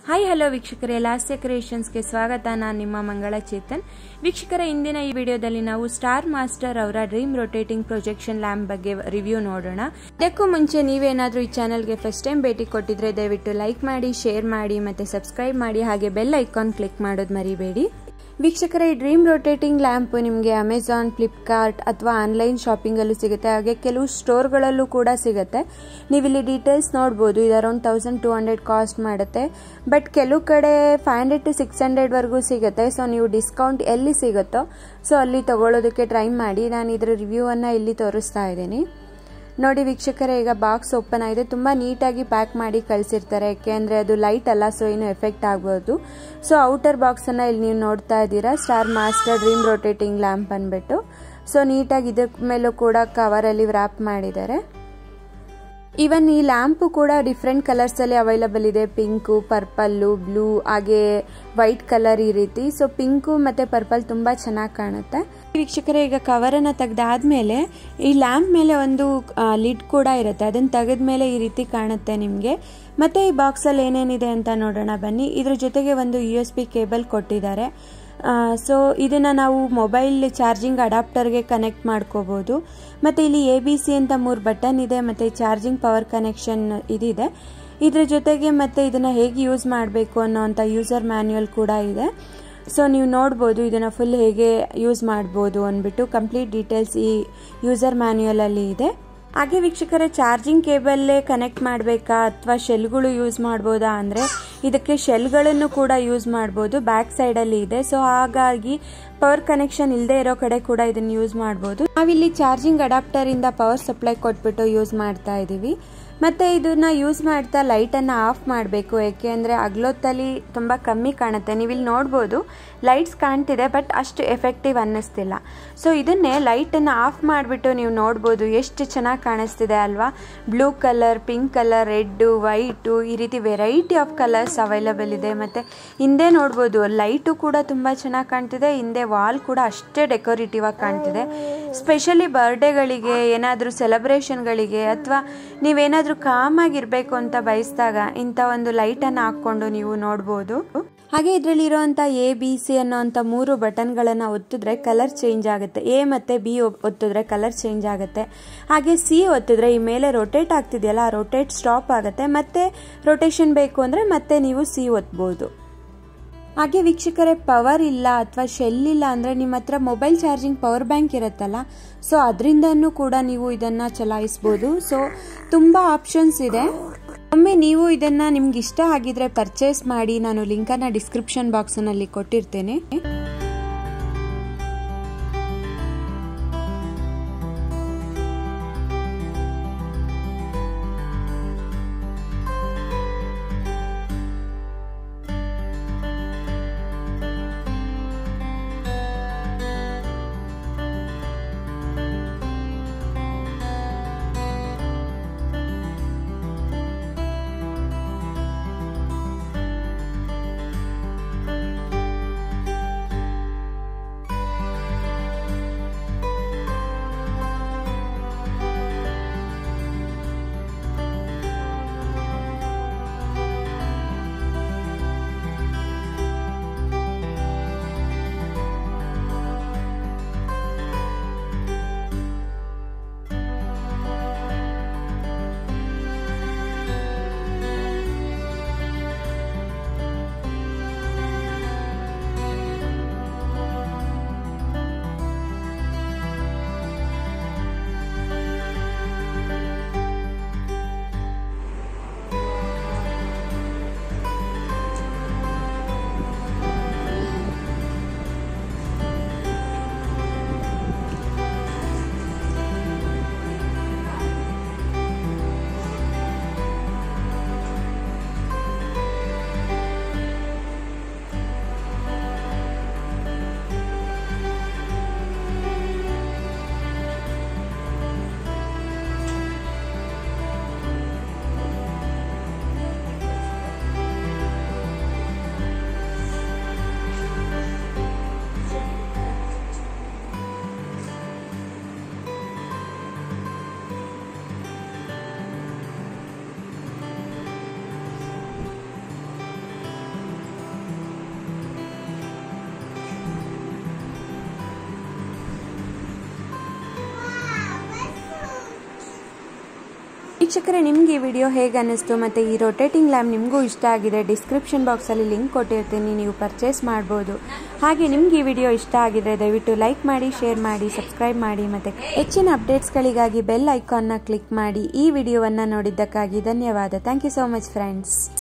hi hello ವೀಕ್ಷಕರೇ ಲಾಸ್ಯ ಕ್ರಿಯೇಷನ್ಸ್ಗೆ ಸ್ವಾಗತ ನಾನು ನಿಮ್ಮ ಮಂಗಳ ಚೇತನ್ ವೀಕ್ಷಕರ ಇಂದಿನ ಈ ವಿಡಿಯೋದಲ್ಲಿ ನಾವು ಸ್ಟಾರ್ ಮಾಸ್ಟರ್ ಅವರ ಡ್ರೀಮ್ ರೊಟೇಟಿಂಗ್ ಪ್ರೊಜೆಕ್ಷನ್ ಲ್ಯಾಂಪ್ ಬಗ್ಗೆ ರಿವ್ಯೂ ನೋಡೋಣ ಇದಕ್ಕೂ ಮುಂಚೆ ನೀವೇನಾದರೂ ಈ ಚಾನಲ್ಗೆ ಫಸ್ಟ್ ಟೈಮ್ ಭೇಟಿ ಕೊಟ್ಟಿದ್ರೆ ದಯವಿಟ್ಟು ಲೈಕ್ ಮಾಡಿ ಶೇರ್ ಮಾಡಿ ಮತ್ತು ಸಬ್ಸ್ಕ್ರೈಬ್ ಮಾಡಿ ಹಾಗೆ ಬೆಲ್ ಐಕಾನ್ ಕ್ಲಿಕ್ ಮಾಡೋದು ಮರಿಬೇಡಿ ವೀಕ್ಷಕರ ಈ ಡ್ರೀಮ್ ರೊಟೇಟಿಂಗ್ ಲ್ಯಾಂಪ್ ನಿಮಗೆ ಅಮೆಝಾನ್ ಫ್ಲಿಪ್ಕಾರ್ಟ್ ಅಥವಾ ಆನ್ಲೈನ್ ಶಾಪಿಂಗಲ್ಲೂ ಸಿಗುತ್ತೆ ಹಾಗೆ ಕೆಲವು ಸ್ಟೋರ್ಗಳಲ್ಲೂ ಕೂಡ ಸಿಗುತ್ತೆ ನೀವು ಇಲ್ಲಿ ಡೀಟೇಲ್ಸ್ ನೋಡ್ಬೋದು ಇದು around thousand two hundred cost ಮಾಡುತ್ತೆ ಬಟ್ ಕೆಲವು ಕಡೆ ಫೈವ್ ಹಂಡ್ರೆಡ್ ಟು ಸಿಕ್ಸ್ ಹಂಡ್ರೆಡ್ವರೆಗೂ ಸಿಗುತ್ತೆ ಸೊ ನೀವು ಡಿಸ್ಕೌಂಟ್ ಎಲ್ಲಿ ಸಿಗುತ್ತೋ ಸೊ ಅಲ್ಲಿ ತಗೊಳ್ಳೋದಕ್ಕೆ ಟ್ರೈ ಮಾಡಿ ನಾನು ಇದರ ರಿವ್ಯೂವನ್ನು ಇಲ್ಲಿ ತೋರಿಸ್ತಾ ಇದ್ದೀನಿ ನೋಡಿ ವೀಕ್ಷಕರೇ ಈಗ ಬಾಕ್ಸ್ ಓಪನ್ ಆಗಿದೆ ತುಂಬ ನೀಟಾಗಿ ಪ್ಯಾಕ್ ಮಾಡಿ ಕಳಿಸಿರ್ತಾರೆ ಯಾಕೆಂದರೆ ಅದು ಲೈಟ್ ಅಲ್ಲ ಸೊ ಏನು ಎಫೆಕ್ಟ್ ಆಗ್ಬೋದು ಸೊ ಔಟರ್ ಬಾಕ್ಸನ್ನು ಇಲ್ಲಿ ನೀವು ನೋಡ್ತಾ ಇದ್ದೀರಾ Star Master dream rotating lamp ಅಂದ್ಬಿಟ್ಟು ಸೊ ನೀಟಾಗಿ ಇದ್ರ ಮೇಲೂ ಕೂಡ ಕವರಲ್ಲಿ ವ್ರ್ಯಾಪ್ ಮಾಡಿದ್ದಾರೆ ಈವನ್ ಈ ಲ್ಯಾಂಪು ಕೂಡ ಡಿಫ್ರೆಂಟ್ ಕಲರ್ಸಲ್ಲಿ ಅವೈಲಬಲ್ ಇದೆ ಪಿಂಕು ಪರ್ಪಲ್ಲು ಬ್ಲೂ ಹಾಗೆ ವೈಟ್ ಕಲರ್ ಈ ರೀತಿ ಸೊ ಪಿಂಕು ಮತ್ತು ಪರ್ಪಲ್ ತುಂಬ ಚೆನ್ನಾಗಿ ಕಾಣುತ್ತೆ ವೀಕ್ಷಕರೇ ಈಗ ಕವರನ್ನು ತೆಗೆದಾದ್ಮೇಲೆ ಈ ಲ್ಯಾಂಪ್ ಮೇಲೆ ಒಂದು ಲಿಡ್ ಕೂಡ ಇರುತ್ತೆ ಅದನ್ನು ತೆಗೆದ್ಮೇಲೆ ಈ ರೀತಿ ಕಾಣುತ್ತೆ ನಿಮಗೆ ಮತ್ತು ಈ ಬಾಕ್ಸಲ್ಲಿ ಏನೇನಿದೆ ಅಂತ ನೋಡೋಣ ಬನ್ನಿ ಇದ್ರ ಜೊತೆಗೆ ಒಂದು ಯು ಎಸ್ ಬಿ ಕೇಬಲ್ ಕೊಟ್ಟಿದ್ದಾರೆ ಸೊ ಇದನ್ನು ನಾವು ಮೊಬೈಲ್ ಚಾರ್ಜಿಂಗ್ ಅಡಾಪ್ಟರ್ಗೆ ಕನೆಕ್ಟ್ ಮಾಡ್ಕೋಬೋದು ಮತ್ತು ಇಲ್ಲಿ ಎ ಬಿ ಸಿ ಅಂತ ಮೂರು ಬಟನ್ ಇದೆ ಮತ್ತು ಚಾರ್ಜಿಂಗ್ ಪವರ್ ಕನೆಕ್ಷನ್ ಇದಿದೆ ಇದ್ರ ಜೊತೆಗೆ ಮತ್ತೆ ಇದನ್ನು ಹೇಗೆ ಯೂಸ್ ಮಾಡಬೇಕು ಅನ್ನೋವಂಥ ಯೂಸರ್ ಮ್ಯಾನ್ಯುಯಲ್ ಕೂಡ ಇದೆ ಸೊ ನೀವು ನೋಡ್ಬೋದು ಇದನ್ನು ಫುಲ್ ಹೇಗೆ ಯೂಸ್ ಮಾಡ್ಬೋದು ಅಂದ್ಬಿಟ್ಟು ಕಂಪ್ಲೀಟ್ ಡೀಟೇಲ್ಸ್ ಈ ಯೂಸರ್ ಮ್ಯಾನ್ಯುಯಲಲ್ಲಿ ಇದೆ ಹಾಗೆ ವೀಕ್ಷಕರ ಚಾರ್ಜಿಂಗ್ ಕೇಬಲ್ಲೇ ಕನೆಕ್ಟ್ ಮಾಡಬೇಕಾ ಅಥವಾ ಶೆಲ್ಗಳು ಯೂಸ್ ಮಾಡ್ಬೋದಾ ಅಂದರೆ ಇದಕ್ಕೆ ಶೆಲ್ಗಳನ್ನು ಕೂಡ ಯೂಸ್ ಮಾಡ್ಬೋದು ಬ್ಯಾಕ್ ಸೈಡಲ್ಲಿ ಇದೆ ಸೊ ಹಾಗಾಗಿ ಪವರ್ ಕನೆಕ್ಷನ್ ಇಲ್ಲದೆ ಇರೋ ಕಡೆ ಕೂಡ ಇದನ್ನು ಯೂಸ್ ಮಾಡ್ಬೋದು ನಾವಿಲ್ಲಿ ಚಾರ್ಜಿಂಗ್ ಅಡಾಪ್ಟರಿಂದ ಪವರ್ ಸಪ್ಲೈ ಕೊಟ್ಬಿಟ್ಟು ಯೂಸ್ ಮಾಡ್ತಾ ಇದ್ದೀವಿ ಮತ್ತು ಇದನ್ನು ಯೂಸ್ ಮಾಡ್ತಾ ಲೈಟನ್ನು ಆಫ್ ಮಾಡಬೇಕು ಏಕೆ ಅಂದರೆ ಅಗ್ಲೊತ್ತಲ್ಲಿ ತುಂಬ ಕಮ್ಮಿ ಕಾಣುತ್ತೆ ನೀವು ಇಲ್ಲಿ ನೋಡ್ಬೋದು ಲೈಟ್ಸ್ ಕಾಣ್ತಿದೆ ಬಟ್ ಅಷ್ಟು ಎಫೆಕ್ಟಿವ್ ಅನ್ನಿಸ್ತಿಲ್ಲ ಸೊ ಇದನ್ನೇ ಲೈಟನ್ನು ಆಫ್ ಮಾಡಿಬಿಟ್ಟು ನೀವು ನೋಡ್ಬೋದು ಎಷ್ಟು ಚೆನ್ನಾಗಿ ಕಾಣಿಸ್ತಿದೆ ಅಲ್ವಾ blue colour pink colour red white ಈ ರೀತಿ ವೆರೈಟಿ ಆಫ್ ಕಲರ್ಸ್ ಅವೈಲಬಲ್ ಇದೆ ಮತ್ತು ಹಿಂದೆ ನೋಡ್ಬೋದು ಲೈಟು ಕೂಡ ತುಂಬ ಚೆನ್ನಾಗಿ ಕಾಣ್ತಿದೆ ಹಿಂದೆ ವಾಲ್ ಕೂಡ ಅಷ್ಟೇ ಡೆಕೋರೇಟಿವ್ ಆಗಿ ಕಾಣ್ತಿದೆ ಸ್ಪೆಷಲಿ ಬರ್ಡೇಗಳಿಗೆ ಏನಾದರೂ ಸೆಲೆಬ್ರೇಷನ್ಗಳಿಗೆ ಅಥವಾ ನೀವೇನಾದರೂ ಕಾಮಾಗಿರಬೇಕು ಅಂತ ಬಯಸಿದಾಗ ಇಂಥ ಒಂದು ಲೈಟನ್ನು ಹಾಕ್ಕೊಂಡು ನೀವು ನೋಡ್ಬೋದು ಹಾಗೆ ಇದರಲ್ಲಿರುವಂಥ ಎ ಬಿ ಸಿ ಅನ್ನೋವಂಥ ಮೂರು ಬಟನ್ಗಳನ್ನು ಒತ್ತಿದ್ರೆ ಕಲರ್ ಚೇಂಜ್ ಆಗುತ್ತೆ ಎ ಮತ್ತು ಬಿ ಒತ್ತಿದ್ರೆ ಕಲರ್ ಚೇಂಜ್ ಆಗುತ್ತೆ ಹಾಗೆ ಸಿ ಒತ್ತಿದ್ರೆ ಈ ಮೇಲೆ ರೊಟೇಟ್ ಆಗ್ತಿದೆಯಲ್ಲ ಆ ರೊಟೇಟ್ ಸ್ಟಾಪ್ ಆಗುತ್ತೆ ಮತ್ತೆ ರೊಟೇಷನ್ ಬೇಕು ಅಂದರೆ ಮತ್ತೆ ನೀವು ಸಿ ಒತ್ಬೋದು ಹಾಗೆ ವೀಕ್ಷಕರೇ ಪವರ್ ಇಲ್ಲ ಅಥವಾ ಶೆಲ್ ಇಲ್ಲ ಅಂದರೆ ನಿಮ್ಮ ಹತ್ರ ಮೊಬೈಲ್ ಚಾರ್ಜಿಂಗ್ ಪವರ್ ಬ್ಯಾಂಕ್ ಇರುತ್ತಲ್ಲ ಸೊ ಅದರಿಂದನೂ ಕೂಡ ನೀವು ಇದನ್ನು ಚಲಾಯಿಸ್ಬೋದು ಸೊ ತುಂಬ ಆಪ್ಷನ್ಸ್ ಇದೆ ಒಮ್ಮೆ ನೀವು ಇದನ್ನು ನಿಮ್ಗೆ ಇಷ್ಟ ಆಗಿದ್ರೆ ಪರ್ಚೇಸ್ ಮಾಡಿ ನಾನು ಲಿಂಕನ್ನು ಡಿಸ್ಕ್ರಿಪ್ಷನ್ ಬಾಕ್ಸ್ನಲ್ಲಿ ಕೊಟ್ಟಿರ್ತೇನೆ ವೀಕ್ಷಕರೇ ನಿಮ್ಗೆ ಈ ವಿಡಿಯೋ ಹೇಗೆ ಅನ್ನಿಸ್ತು ಮತ್ತು ಈ ರೊಟೇಟಿಂಗ್ ಲ್ಯಾಂಪ್ ನಿಮಗೂ ಇಷ್ಟ ಆಗಿದೆ ಡಿಸ್ಕ್ರಿಪ್ಷನ್ ಬಾಕ್ಸಲ್ಲಿ ಲಿಂಕ್ ಕೊಟ್ಟಿರ್ತೀನಿ ನೀವು ಪರ್ಚೇಸ್ ಮಾಡ್ಬೋದು ಹಾಗೆ ನಿಮ್ಗೆ ಈ ವಿಡಿಯೋ ಇಷ್ಟ ಆಗಿದ್ರೆ ದಯವಿಟ್ಟು ಲೈಕ್ ಮಾಡಿ ಶೇರ್ ಮಾಡಿ ಸಬ್ಸ್ಕ್ರೈಬ್ ಮಾಡಿ ಮತ್ತು ಹೆಚ್ಚಿನ ಅಪ್ಡೇಟ್ಸ್ಗಳಿಗಾಗಿ ಬೆಲ್ ಐಕಾನ್ನ ಕ್ಲಿಕ್ ಮಾಡಿ ಈ ವಿಡಿಯೋವನ್ನು ನೋಡಿದ್ದಕ್ಕಾಗಿ ಧನ್ಯವಾದ thank you so much friends